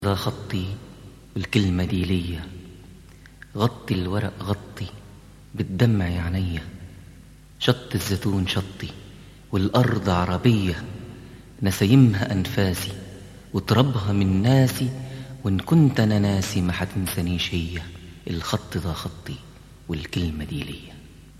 ذا خطي والكلمة دي ليا غطي الورق غطي بالدمع عينيا شط الزيتون شطي والأرض عربية نسيمها أنفاسي وتربها من ناسي وإن كنت أنا ناسي ما حتنسانيش هي الخط ذا خطي والكلمة دي ليا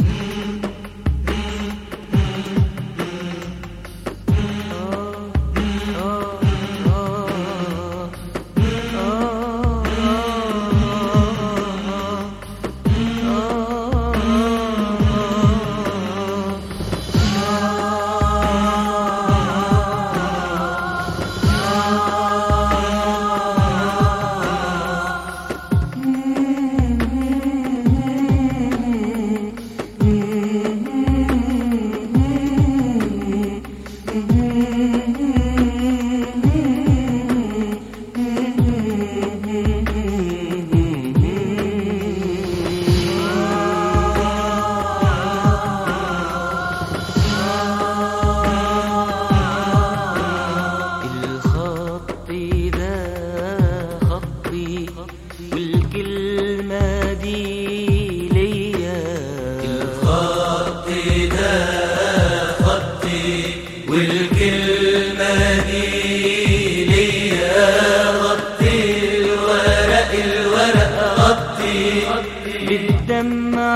الخط ده خطي والكلمة دي ليا الخط ده خطي والكلمة دي ليا غطي الورق الورق غطي بالدمع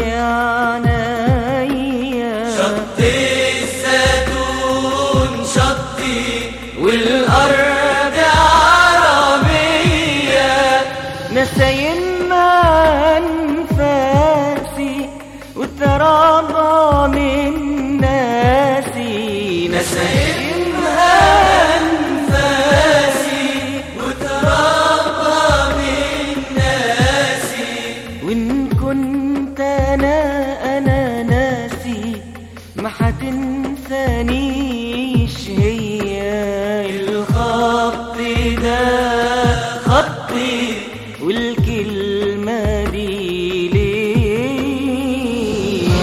عينيا شطي الزيتون شطي والأرض عربية نسينا أنفاسي وترابى من ناسي نسيمها أنفاسي وتربى من ناسي وإن كنت أنا أنا ناسي ما حتنسانيش هي الخط ده خطي والكلمة دي ليا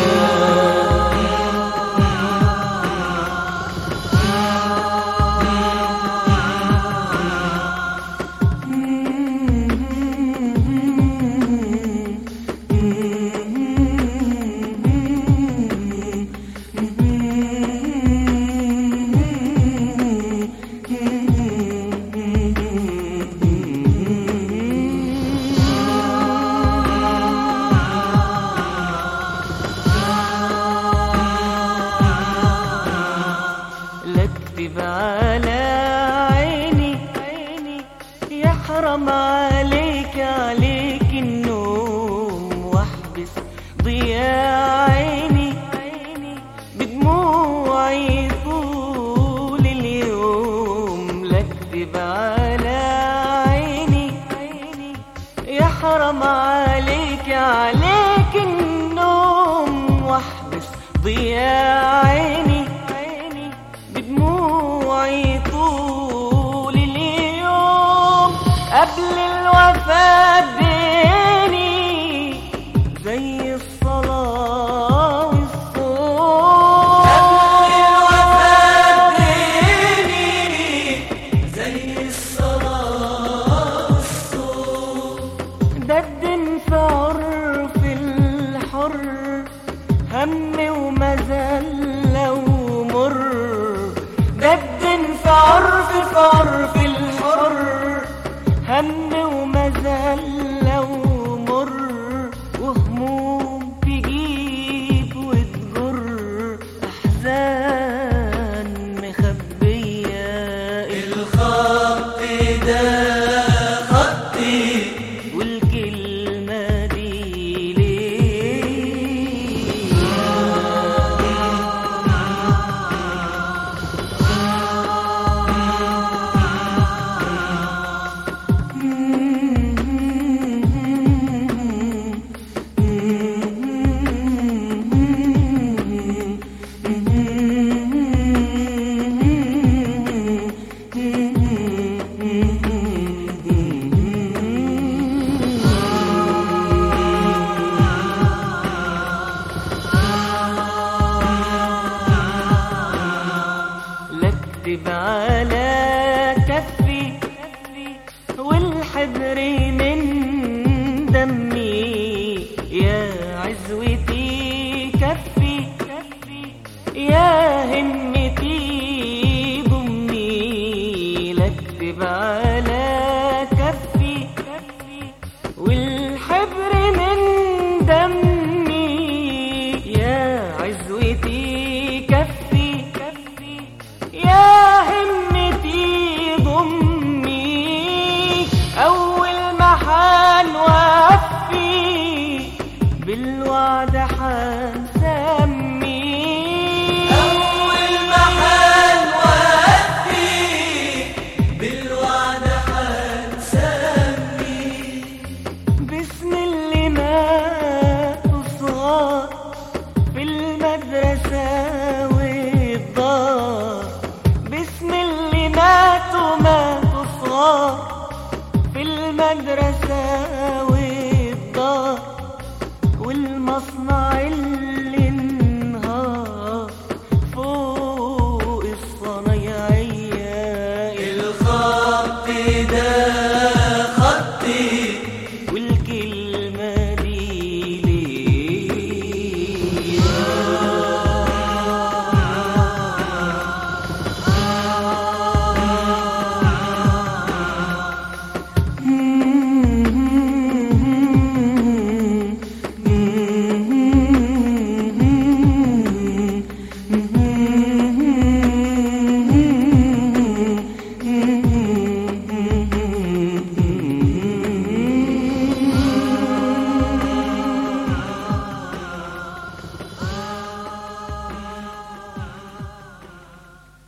لا اكتب على عيني عيني يحرم عليك عليك النوم واحبس ضياء عيني عيني بدموعي طول اليوم لا اكتب على عيني عيني يحرم عليك عليك النوم واحبس ضياء عيني عيني بدموعي طول اليوم قبل الوفاة ديني زي الصلاة والصوم قبل الوفاة ديني زي الصلاة والصوم دد في عرف الحر هم ومذلة ومر دد في عرف في عرف الحر هم ومذلة ومر وهموم تجيب وتجر أحزان مخبية الخط ده خطي والكلمة دي ليه والحبر من دمي يا عزوتي كفي يا همتي ضمي لاكتب على كفي والحبر من دمي يا عزوتي كفي يا همتي ضمي أول ما حنوفي بالوعد حنسمي أول ما حنوفي بالوعد حنسمي باسم اللي ماتوا صغار في المدرسة والدار باسم اللي ماتوا ماتوا صغار في المدرسة